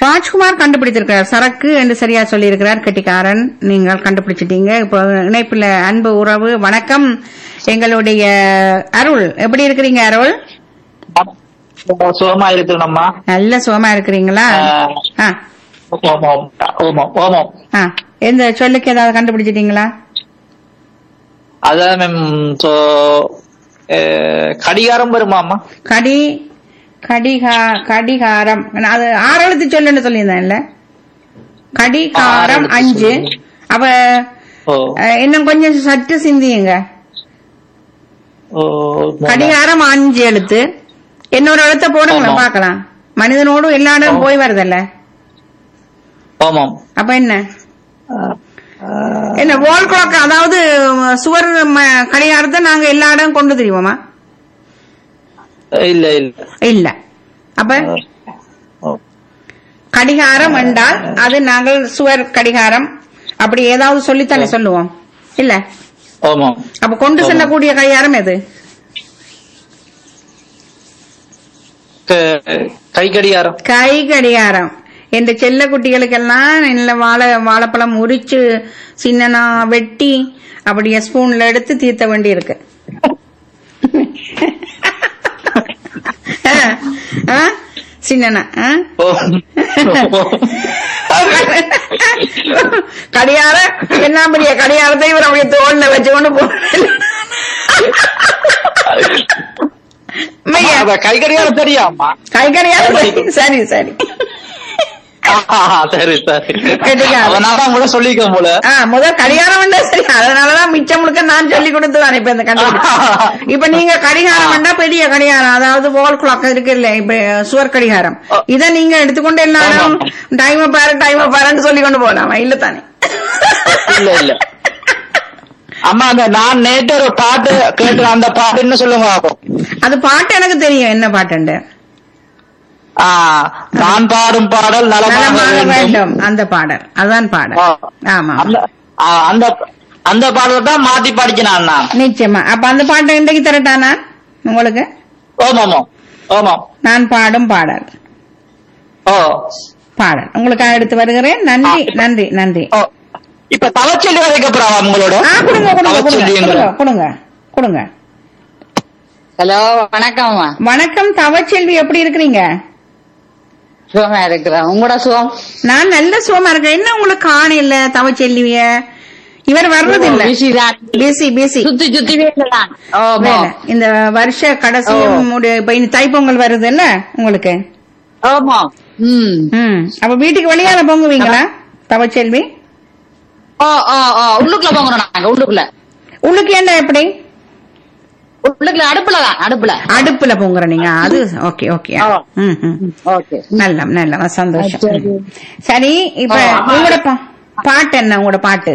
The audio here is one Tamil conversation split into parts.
ராஜ்குமார் கண்டுபிடித்திருக்கிறார் சரக்கு என்று சரியா சொல்லியிருக்கிறார் கெட்டிக்காரன் நீங்கள் கண்டுபிடிச்சிட்டீங்க இப்போ இணைப்புல அன்பு உறவு வணக்கம் எங்களுடைய அருள் எப்படி இருக்கிறீங்க அருள் சுகமா இருக்கணும்மா நல்ல சுகமா இருக்கிறீங்களா ஆ ஓமம் ஓமம் ஓமம் ஆ எந்த சொல்லுக்கு ஏதாவது கண்டுபிடிச்சிட்டீங்களா அதான் மேம் சோ கடிகாரம் வருமாமா கடி கடிகா கடிகாரம் நான் அது ஆறு எழுத்து சொல்லுன்னு சொல்லியிருந்தேன்ல கடிகாரம் ஆறு எழுத்து அஞ்சு சொல்லு. அப்ப ஓ அஹ், இன்னும் கொஞ்சம் சற்று சிந்தியுங்க ஓ கடிகாரம் அஞ்சு எழுத்து இன்னொரு எழுத்த போடுங்களேன் ஆமா. பார்க்கலாம் மனிதனோடு எல்லா இடம் ஆ. போய் வருதல்ல ஓமம் அப்ப என்ன என்ன வால் கிளாக் அதாவது உம், சுவர் ம- கடிகாரத்தை நாங்க எல்லா இடம் கொண்டு தெரியுமா இல்ல இல்ல இல்ல அப்ப ஓ. கடிகாரம் என்றால் அது நாங்கள் சுவர் கடிகாரம் அப்படி ஏதாவது சொல்லித்தானே சொல்லுவோம் இல்ல ஓமம் அப்ப கொண்டு ஆமா. செல்லக்கூடிய கடிகாரம் எது க- கை கடிகாரம் கை கடிகாரம் என்ற செல்ல குட்டிகளுக்கெல்லாம் நல்ல வாழை வாழைப்பழம் உரிச்சு சின்னனா வெட்டி அப்படியே ஸ்பூன்ல எடுத்து தீர்த்த வேண்டி இருக்கு சின்னனா ஆ? ஓ கடிகாரம் என்ன பெரிய கடிகாரத்தை இவர் அப்படியே தோல்ல வச்சு கொண்டு போ அம்மா, அத கை கடிகாரம் தெரியாமா கை கடிகாரம் சரி சரி சரி சரி கடிகாரம். அவனால கூட சொல்லிக்க போல ஆ முதல் கடிகாரம் வேண்டா சரி அதனாலதான் மிச்சம் முழுக்க நான் சொல்லி கொடுத்து தானே இப்ப இந்த கண்டுபிடிச்சு இப்ப நீங்க கடிகாரம் வேண்டா பெரிய கடிகாரம் அதாவது வால் கிளாக் இருக்கு இல்ல இப்ப சுவர் கடிகாரம் இத நீங்க எடுத்துக்கொண்டு எல்லாரும் டைம் பாரு டைம் பாருன்னு சொல்லி கொண்டு போகலாமா இல்ல தானே இல்ல இல்ல அம்மா அந்த நான் நேற்று ஒரு பாட்டு கேட்டு அந்த பாட்டு என்ன சொல்லுங்க பாப்போம் அது பாட்டு எனக்கு தெரியும் என்ன பாட்டுண்டு ஆ, நான் பாடும் பாடல் நலமாக நலமாக வேண்டும் வேண்டும் அந்த பாடல் அதான் பாடல் ஆ. ஆமா அந்த ஆ, அந்த அந்த பாடல் தான் மாத்தி படிச்சினான் நான் நிச்சயமா அப்ப அந்த பாட்டு இன்றைக்கு தரட்டானா உங்களுக்கு ஓமாமோ ஓமாம் நான் பாடும் பாடல் ஓ பாடல் உங்களுக்காக எடுத்து வருகிறேன் நன்றி நன்றி நன்றி ஓ இப்ப தவச்சொல்லி வைக்கப்படுறா உங்களோட ஆ கொடுங்க கொடுங்க கொடுங்க தவச்சொல்லிங்க கொடுங்க கொடுங்க கொடுங்க ஹலோ வணக்கம்மா வணக்கம் தவச்செல்வி எப்படி இருக்கிறீங்க சுகமா இருக்கிறேன் உங்களோட சுகம் நான் நல்ல சுகமா இருக்கேன் என்ன உங்களுக்கு காண இல்ல தவச்செல்விய இவர் வர்றது இல்ல பிஸி தான் பிசி பிசி சுத்தி சுத்தி வேலைதான் ஓமா வேலை. இந்த வருஷ கடைசியும் முடி- இப்ப இனி தைப்பொங்கல் வருது இல்ல உங்களுக்கு ஓமா ம் ம் அப்ப வீட்டுக்கு வெளியால பொங்குவீங்களா தவச்செல்வி ஓ ஓ ஓ உள்ளுக்குள்ள போங்கணும் நாங்க உள்ளுக்குள்ள உள்ளுக்கு என்ன எப்படி உள்ளுக்குள்ள அடுப்புல தான் அடுப்புல அடுப்புல பொங்குற நீங்க அது ஓகே ஓகே ஆ. ம் ம் ஓகே நல்ல நல்ல சந்தோஷம் சரி. ம். சரி இப்ப ஆ. உங்களோட பா- பாட்டு என்ன உங்களோட பாட்டு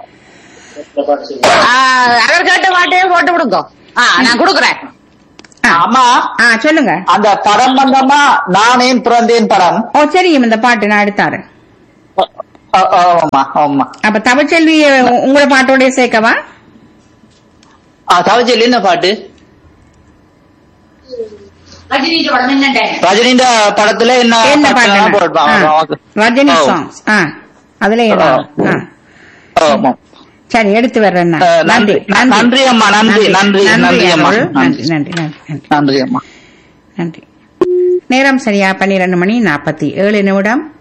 அவர் கேட்ட பாட்டையே போட்டு விடுங்க ஆ நான் கொடுக்குறேன் ஆ. அம்மா ஆ சொல்லுங்க அந்த படம் வந்தம்மா நானேன் பிறந்தேன் படம் ஓ சரியும் இந்த பாட்டு நான் எடுத்தாரு ஓ, ஓ, ஆமா ஆமா அப்ப தமிழ்ச்செல்வி உ- உங்களோட பாட்டோட சேர்க்கவா ஆ தவச்சொல்லி என்ன பாட்டு ரஜினிஇந்த படத்துல என்ன என்ன பாட்டுலாம் பாட்டு போட்டுப்பாங்க. ஓகே. ரஜினி ஓ. சாங்ஸ் ஆ அதுல ஏதாவது ஆ. ஆமா. சரி எடுத்து வர்றேன் நான். அஹ், நன்றி நன்றி. நன்றி அம்மா, நன்றி, நன்றி, நன்றி அம்மா. அருள். நன்றி நன்றி நன்றி நன்றி நன்றி அம்மா நன்றி நேரம் சரியா பன்னிரண்டு மணி நாற்பத்தி ஏழு நிமிடம்